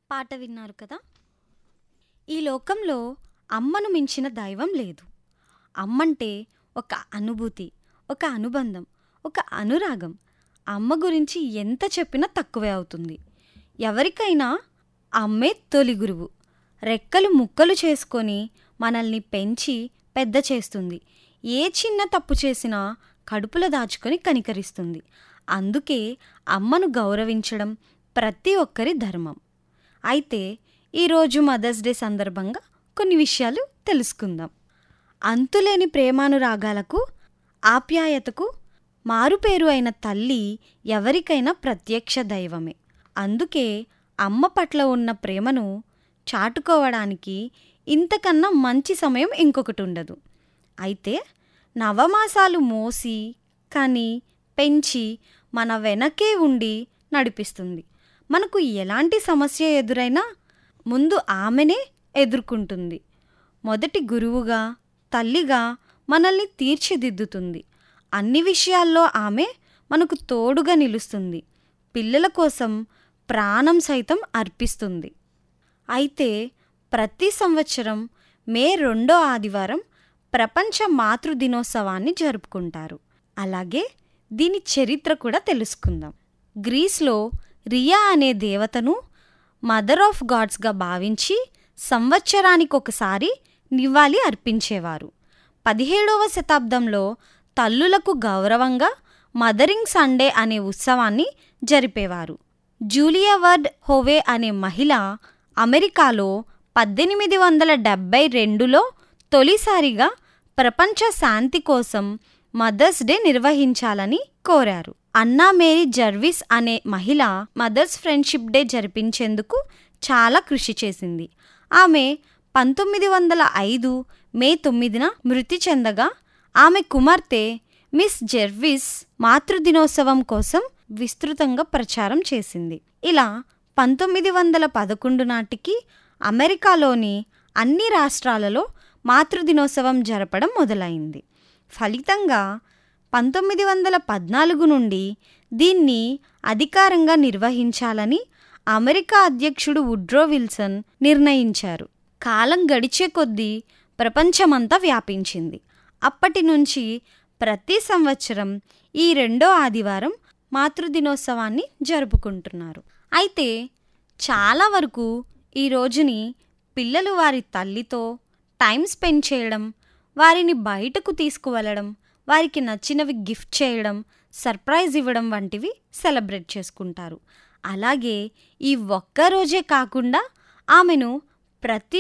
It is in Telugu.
పాట విన్నారు కదా ఈ లోకంలో అమ్మను మించిన దైవం లేదు అమ్మంటే ఒక అనుభూతి ఒక అనుబంధం ఒక అనురాగం అమ్మ గురించి ఎంత చెప్పినా తక్కువే అవుతుంది ఎవరికైనా అమ్మే తొలి గురువు రెక్కలు ముక్కలు చేసుకొని మనల్ని పెంచి పెద్ద చేస్తుంది ఏ చిన్న తప్పు చేసినా కడుపులో దాచుకొని కనికరిస్తుంది అందుకే అమ్మను గౌరవించడం ప్రతి ఒక్కరి ధర్మం అయితే ఈరోజు మదర్స్ డే సందర్భంగా కొన్ని విషయాలు తెలుసుకుందాం అంతులేని ప్రేమానురాగాలకు ఆప్యాయతకు మారుపేరు అయిన తల్లి ఎవరికైనా ప్రత్యక్ష దైవమే అందుకే అమ్మ పట్ల ఉన్న ప్రేమను చాటుకోవడానికి ఇంతకన్నా మంచి సమయం ఇంకొకటి ఉండదు అయితే నవమాసాలు మోసి కని పెంచి మన వెనకే ఉండి నడిపిస్తుంది మనకు ఎలాంటి సమస్య ఎదురైనా ముందు ఆమెనే ఎదుర్కొంటుంది మొదటి గురువుగా తల్లిగా మనల్ని తీర్చిదిద్దుతుంది అన్ని విషయాల్లో ఆమె మనకు తోడుగా నిలుస్తుంది పిల్లల కోసం ప్రాణం సైతం అర్పిస్తుంది అయితే ప్రతి సంవత్సరం మే రెండో ఆదివారం ప్రపంచ మాతృ దినోత్సవాన్ని జరుపుకుంటారు అలాగే దీని చరిత్ర కూడా తెలుసుకుందాం గ్రీస్లో రియా అనే దేవతను మదర్ ఆఫ్ గాడ్స్గా భావించి సంవత్సరానికి ఒకసారి నివాళి అర్పించేవారు పదిహేడవ శతాబ్దంలో తల్లులకు గౌరవంగా మదరింగ్ సండే అనే ఉత్సవాన్ని జరిపేవారు జూలియా వర్డ్ హోవే అనే మహిళ అమెరికాలో పద్దెనిమిది వందల డెబ్బై రెండులో తొలిసారిగా ప్రపంచ శాంతి కోసం మదర్స్ డే నిర్వహించాలని కోరారు అన్నా మేరీ జర్విస్ అనే మహిళ మదర్స్ ఫ్రెండ్షిప్ డే జరిపించేందుకు చాలా కృషి చేసింది ఆమె పంతొమ్మిది వందల ఐదు మే తొమ్మిదిన మృతి చెందగా ఆమె కుమార్తె మిస్ జెర్విస్ మాతృదినోత్సవం కోసం విస్తృతంగా ప్రచారం చేసింది ఇలా పంతొమ్మిది వందల పదకొండు నాటికి అమెరికాలోని అన్ని రాష్ట్రాలలో మాతృదినోత్సవం జరపడం మొదలైంది ఫలితంగా పంతొమ్మిది వందల పద్నాలుగు నుండి దీన్ని అధికారంగా నిర్వహించాలని అమెరికా అధ్యక్షుడు వుడ్రో విల్సన్ నిర్ణయించారు కాలం గడిచే కొద్దీ ప్రపంచమంతా వ్యాపించింది అప్పటి నుంచి ప్రతి సంవత్సరం ఈ రెండో ఆదివారం మాతృదినోత్సవాన్ని జరుపుకుంటున్నారు అయితే చాలా వరకు ఈ రోజుని పిల్లలు వారి తల్లితో టైం స్పెండ్ చేయడం వారిని బయటకు తీసుకువెళ్ళడం వారికి నచ్చినవి గిఫ్ట్ చేయడం సర్ప్రైజ్ ఇవ్వడం వంటివి సెలబ్రేట్ చేసుకుంటారు అలాగే ఈ ఒక్కరోజే కాకుండా ఆమెను ప్రతి